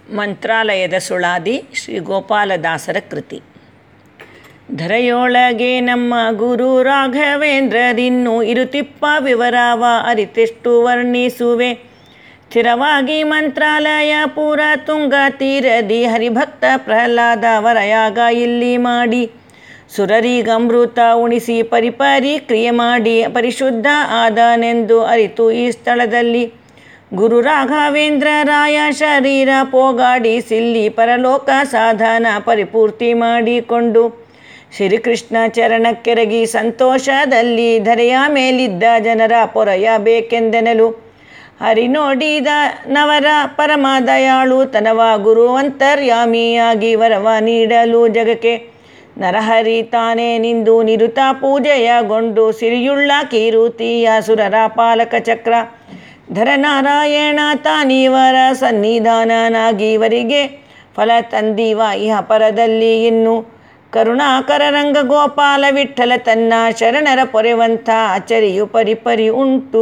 ಮಂತ್ರಾಲಯದ ಸುಳಾದಿ ಶ್ರೀ ಗೋಪಾಲದಾಸರ ಕೃತಿ ಧರೆಯೊಳಗೆ ನಮ್ಮ ಗುರು ರಾಘವೇಂದ್ರರಿನ್ನು ಇರುತಿಪ್ಪ ವಿವರವ ಅರಿತೆಷ್ಟು ವರ್ಣಿಸುವೆ ಸ್ಥಿರವಾಗಿ ಮಂತ್ರಾಲಯ ಪೂರ ತುಂಗ ತೀರದಿ ಹರಿಭಕ್ತ ಪ್ರಹ್ಲಾದ ವರಯಾಗ ಇಲ್ಲಿ ಮಾಡಿ ಸುರರಿಗಮೃತ ಉಣಿಸಿ ಪರಿಪರಿ ಕ್ರಿಯೆ ಮಾಡಿ ಪರಿಶುದ್ಧ ಆದನೆಂದು ಅರಿತು ಈ ಸ್ಥಳದಲ್ಲಿ ಗುರು ರಾಘವೇಂದ್ರ ರಾಯ ಶರೀರ ಪೋಗಾಡಿ ಸಿಲ್ಲಿ ಪರಲೋಕ ಸಾಧನ ಪರಿಪೂರ್ತಿ ಮಾಡಿಕೊಂಡು ಶ್ರೀಕೃಷ್ಣ ಚರಣಕ್ಕೆರಗಿ ಸಂತೋಷದಲ್ಲಿ ಧರೆಯ ಮೇಲಿದ್ದ ಜನರ ಪೊರೆಯಬೇಕೆಂದೆನಲು ಹರಿ ನೋಡಿದ ನವರ ಪರಮ ದಯಾಳು ತನವ ಗುರುವಂತರ್ಯಾಮಿಯಾಗಿ ವರವ ನೀಡಲು ಜಗಕ್ಕೆ ನರಹರಿ ತಾನೇ ನಿಂದು ನಿರುತ ಪೂಜೆಯಗೊಂಡು ಸಿರಿಯುಳ್ಳ ಕೀರುತಿಯ ಸುರರ ಪಾಲಕ ಚಕ್ರ ಧರನಾರಾಯಣ ತಾನೀವರ ಸನ್ನಿಧಾನನಾಗಿ ಇವರಿಗೆ ಫಲ ತಂದೀವ ಇಹ ಪರದಲ್ಲಿ ಇನ್ನು ಕರುಣಾಕರ ರಂಗ ಗೋಪಾಲ ವಿಠಲ ತನ್ನ ಶರಣರ ಪೊರೆವಂಥ ಅಚ್ಚರಿಯು ಪರಿಪರಿ ಉಂಟು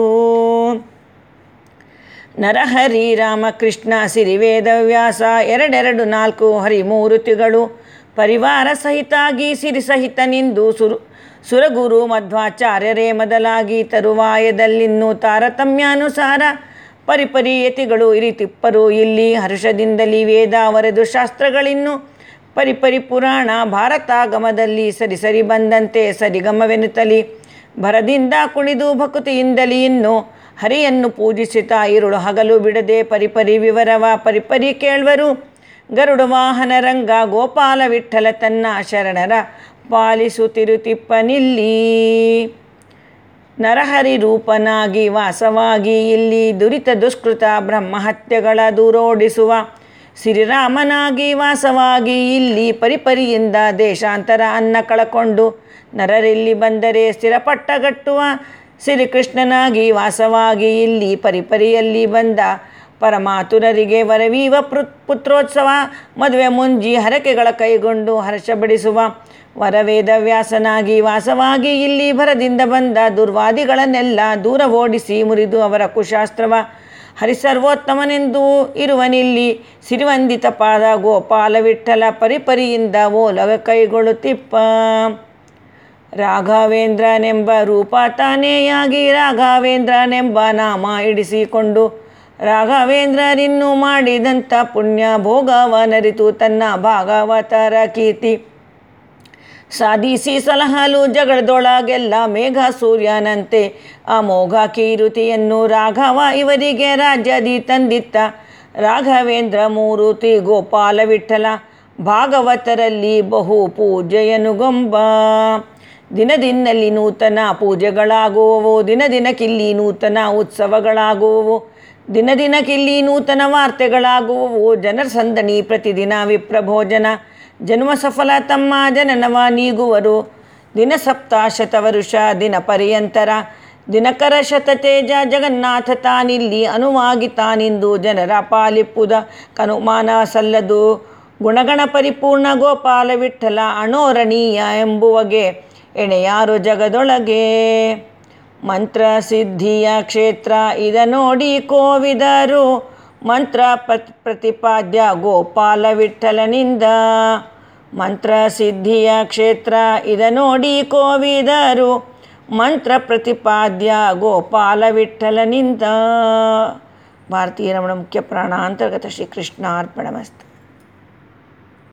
ನರಹರಿ ರಾಮಕೃಷ್ಣ ಸಿರಿವೇದವ್ಯಾಸ ಎರಡೆರಡು ನಾಲ್ಕು ಹರಿಮೂರುತಿಗಳು ಪರಿವಾರ ಸಹಿತಾಗಿ ಸಿರಿ ಸಹಿತ ನಿಂದು ಸುರು ಸುರಗುರು ಮಧ್ವಾಚಾರ್ಯರೇ ಮೊದಲಾಗಿ ತರುವಾಯದಲ್ಲಿನ್ನೂ ತಾರತಮ್ಯಾನುಸಾರ ಪರಿಪರಿ ಯತಿಗಳು ಇರಿತಿಪ್ಪರು ಇಲ್ಲಿ ಹರ್ಷದಿಂದಲಿ ವೇದ ಅವರದು ಶಾಸ್ತ್ರಗಳಿನ್ನು ಪರಿಪರಿ ಪುರಾಣ ಭಾರತಾಗಮದಲ್ಲಿ ಸರಿ ಸರಿ ಬಂದಂತೆ ಸರಿಗಮವೆನುತ್ತಲಿ ಭರದಿಂದ ಕುಣಿದು ಭಕುತಿಯಿಂದಲಿ ಇನ್ನು ಹರಿಯನ್ನು ಪೂಜಿಸುತ್ತಾ ಇರುಳು ಹಗಲು ಬಿಡದೆ ಪರಿಪರಿ ವಿವರವ ಪರಿಪರಿ ಕೇಳ್ವರು ಗರುಡ ವಾಹನ ರಂಗ ಗೋಪಾಲ ವಿಠಲ ತನ್ನ ಶರಣರ ಪಾಲಿಸುತ್ತಿರುತಿಪ್ಪನಿಲ್ಲಿ ನರಹರಿ ರೂಪನಾಗಿ ವಾಸವಾಗಿ ಇಲ್ಲಿ ದುರಿತ ದುಷ್ಕೃತ ಬ್ರಹ್ಮಹತ್ಯೆಗಳ ದೂರೋಡಿಸುವ ಶ್ರೀರಾಮನಾಗಿ ವಾಸವಾಗಿ ಇಲ್ಲಿ ಪರಿಪರಿಯಿಂದ ದೇಶಾಂತರ ಅನ್ನ ಕಳಕೊಂಡು ನರರಿಲ್ಲಿ ಬಂದರೆ ಸ್ಥಿರಪಟ್ಟಗಟ್ಟುವ ಶ್ರೀಕೃಷ್ಣನಾಗಿ ವಾಸವಾಗಿ ಇಲ್ಲಿ ಪರಿಪರಿಯಲ್ಲಿ ಬಂದ ಪರಮಾತುರರಿಗೆ ವರವೀವ ಪುತ್ರೋತ್ಸವ ಮದುವೆ ಮುಂಜಿ ಹರಕೆಗಳ ಕೈಗೊಂಡು ಹರ್ಷಬಡಿಸುವ ವರವೇದವ್ಯಾಸನಾಗಿ ವಾಸವಾಗಿ ಇಲ್ಲಿ ಭರದಿಂದ ಬಂದ ದುರ್ವಾದಿಗಳನ್ನೆಲ್ಲ ದೂರ ಓಡಿಸಿ ಮುರಿದು ಅವರ ಕುಶಾಸ್ತ್ರವ ಹರಿಸರ್ವೋತ್ತಮನೆಂದು ಇರುವನಿಲ್ಲಿ ಸಿರಿವಂದಿತ ಪಾದ ಗೋಪಾಲ ವಿಠಲ ಪರಿಪರಿಯಿಂದ ಓಲಗ ಕೈಗೊಳ್ಳುತ್ತಿಪ್ಪ ರಾಘವೇಂದ್ರನೆಂಬ ರೂಪ ತಾನೇಯಾಗಿ ರಾಘವೇಂದ್ರನೆಂಬ ನಾಮ ಇಡಿಸಿಕೊಂಡು ರಾಘವೇಂದ್ರರಿನ್ನು ಮಾಡಿದಂಥ ಪುಣ್ಯ ಭೋಗವನರಿತು ತನ್ನ ಭಾಗವತರ ಕೀರ್ತಿ ಸಾಧಿಸಿ ಸಲಹಲು ಜಗಳದೊಳಗೆಲ್ಲ ಮೇಘ ಸೂರ್ಯನಂತೆ ಅಮೋಘ ಕೀರುತಿಯನ್ನು ರಾಘವ ಇವರಿಗೆ ರಾಜ್ಯದಿ ತಂದಿತ್ತ ರಾಘವೇಂದ್ರ ಮೂರುತಿ ಗೋಪಾಲ ವಿಠಲ ಭಾಗವತರಲ್ಲಿ ಬಹು ಪೂಜೆಯನುಗೊಂಬ ದಿನ ದಿನಲ್ಲಿ ನೂತನ ಪೂಜೆಗಳಾಗುವವು ದಿನ ದಿನಕ್ಕಿಲ್ಲಿ ನೂತನ ಉತ್ಸವಗಳಾಗುವವು ದಿನ ದಿನಕ್ಕಿಲ್ಲಿ ನೂತನ ವಾರ್ತೆಗಳಾಗುವವು ಜನರ ಸಂದಣಿ ಪ್ರತಿದಿನ ವಿಪ್ರಭೋಜನ ಜನ್ಮ ಸಫಲ ತಮ್ಮ ಜನನವ ನೀಗುವರು ದಿನ ಸಪ್ತಾಶತ ವರುಷ ದಿನ ಪರ್ಯಂತರ ದಿನಕರ ಶತತೇಜ ಜಗನ್ನಾಥ ತಾನಿಲ್ಲಿ ಅನುವಾಗಿ ತಾನಿಂದು ಜನರ ಪಾಲಿಪ್ಪುದ ಕನುಮಾನ ಸಲ್ಲದು ಗುಣಗಣ ಪರಿಪೂರ್ಣ ಗೋಪಾಲ ವಿಠಲ ಅಣೋರಣೀಯ ಎಂಬುವಗೆ ಎಣೆಯಾರು ಜಗದೊಳಗೆ ಮಂತ್ರ ಸಿದ್ಧಿಯ ಕ್ಷೇತ್ರ ಇದ ನೋಡಿ ಕೋವಿದರು ಮಂತ್ರ ಪ್ರತಿಪಾದ್ಯ ಗೋಪಾಲ ವಿಠಲನಿಂದ ಮಂತ್ರ ಸಿದ್ಧಿಯ ಕ್ಷೇತ್ರ ಇದ ನೋಡಿ ಕೋವಿದರು ಮಂತ್ರ ಪ್ರತಿಪಾದ್ಯ ಗೋಪಾಲ ವಿಠಲನಿಂದ ಭಾರತೀಯ ರಮಣ ಮುಖ್ಯ ಪ್ರಾಣ ಅಂತರ್ಗತ ಶ್ರೀಕೃಷ್ಣ ಅರ್ಪಣಮಸ್ತು